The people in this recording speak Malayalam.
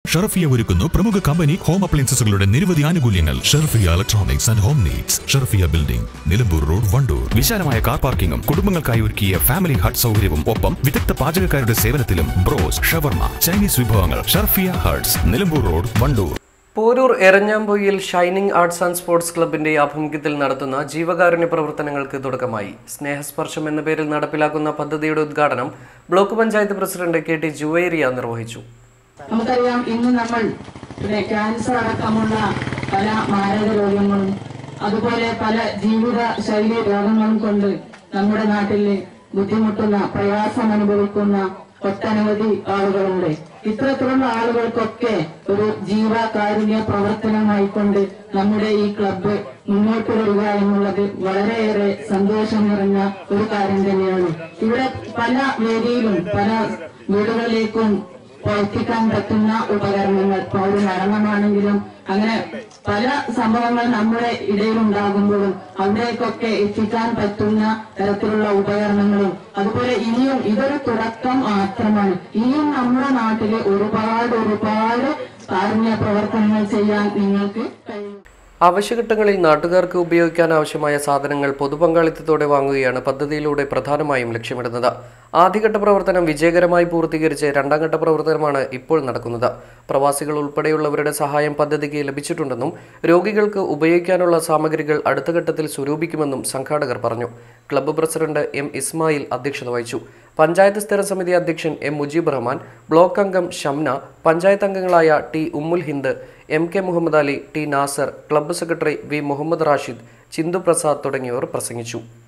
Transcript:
ഷർഫിയ ഒരുക്കുന്നു പ്രമുഖ കമ്പനി ഹോം അപ്ലയൻസസുകളുടെ നിരവധി ആനുകൂല്യങ്ങൾ Sharfiya electronics and home needs Sharfiya building Nilambur road Wandoor വിശാലമായ കാർ പാർക്കിംഗും കുടുംബങ്ങൾക്കായി ഒരുക്കിയ ഫാമിലി ഹട്ട് സൗകര്യവും ഒപ്പം വിദഗ്ധ പാചകക്കാരുടെ സേവനത്തിലും ബ്രോസ് ഷവർമ ചൈനീസ് വിഭവങ്ങൾ Sharfiya huts Nilambur road Wandoor Porur Eranjampoyil shining arts and sports ക്ലബിന്റെ ആഭിമുഖ്യത്തിൽ നടത്തുന്ന ജീവകാരുണ്യ പ്രവർത്തനങ്ങൾക്ക് തുടക്കമായി സ്നേഹസ്പർശം എന്ന പേരിൽ നടപ്പിലാക്കുന്ന പദ്ധതിയുടെ ഉദ്ഘാടനം block panchayat president K T Juvairiya നിർവഹിച്ചു നമുക്കറിയാം ഇന്ന് നമ്മൾ പിന്നെ ക്യാൻസർ അടക്കമുള്ള പല മാരക രോഗങ്ങളും അതുപോലെ പല ജീവിത ശൈലി രോഗങ്ങളും കൊണ്ട് നമ്മുടെ നാട്ടിൽ ബുദ്ധിമുട്ടുന്ന പ്രയാസം അനുഭവിക്കുന്ന ഒട്ടനവധി ആളുകളുണ്ട് ഇത്തരത്തിലുള്ള ആളുകൾക്കൊക്കെ ഒരു ജീവകാരുണ്യ പ്രവർത്തനമായിക്കൊണ്ട് നമ്മുടെ ഈ ക്ലബ്ബ് മുന്നോട്ട് വരിക എന്നുള്ളത് വളരെയേറെ സന്തോഷം നിറഞ്ഞ ഒരു കാര്യം തന്നെയാണ് ഇവിടെ പല വേദിയിലും പല വീടുകളിലേക്കും എത്തിക്കാൻ പറ്റുന്ന ഉപകരണങ്ങൾ ഇപ്പോൾ ഒരു മരണമാണെങ്കിലും അങ്ങനെ പല സംഭവങ്ങൾ നമ്മുടെ ഇടയിൽ ഉണ്ടാകുമ്പോഴും അവിടേക്കൊക്കെ എത്തിക്കാൻ പറ്റുന്ന തരത്തിലുള്ള ഉപകരണങ്ങളും അതുപോലെ ഇനിയും ഇതൊരു തുടക്കം മാത്രമാണ് ഇനിയും നമ്മുടെ നാട്ടില് ഒരുപാട് ഒരുപാട് കാരുണ്യ പ്രവർത്തനങ്ങൾ ചെയ്യാൻ നിങ്ങൾക്ക് കഴിയും ആവശ്യഘട്ടങ്ങളിൽ നാട്ടുകാർക്ക് ഉപയോഗിക്കാൻ ആവശ്യമായ സാധനങ്ങൾ പൊതുപങ്കാളിത്തത്തോടെ വാങ്ങുകയാണ് പദ്ധതിയിലൂടെ പ്രധാനമായും ലക്ഷ്യമിടുന്നത് ആദ്യഘട്ട പ്രവർത്തനം വിജയകരമായി പൂർത്തീകരിച്ച് രണ്ടാം ഘട്ട പ്രവർത്തനമാണ് ഇപ്പോൾ നടക്കുന്നത് പ്രവാസികൾ ഉൾപ്പെടെയുള്ളവരുടെ സഹായം പദ്ധതിക്ക് ലഭിച്ചിട്ടുണ്ടെന്നും രോഗികൾക്ക് ഉപയോഗിക്കാനുള്ള സാമഗ്രികൾ അടുത്ത ഘട്ടത്തിൽ സ്വരൂപിക്കുമെന്നും സംഘാടകർ പറഞ്ഞു ക്ലബ്ബ് പ്രസിഡന്റ് എം ഇസ്മായിൽ അധ്യക്ഷത വഹിച്ചു പഞ്ചായത്ത് സ്ഥിര സമിതി അധ്യക്ഷൻ എം മുജീബ് റഹ്മാൻ ബ്ലോക്ക് അംഗം ഷംന പഞ്ചായത്ത് അംഗങ്ങളായ T Ummul Hind M K Muhammad Ali T Nasar club secretary V Muhammad Rashid Chinthu Prasad തുടങ്ങിയവർ പ്രസംഗിച്ചു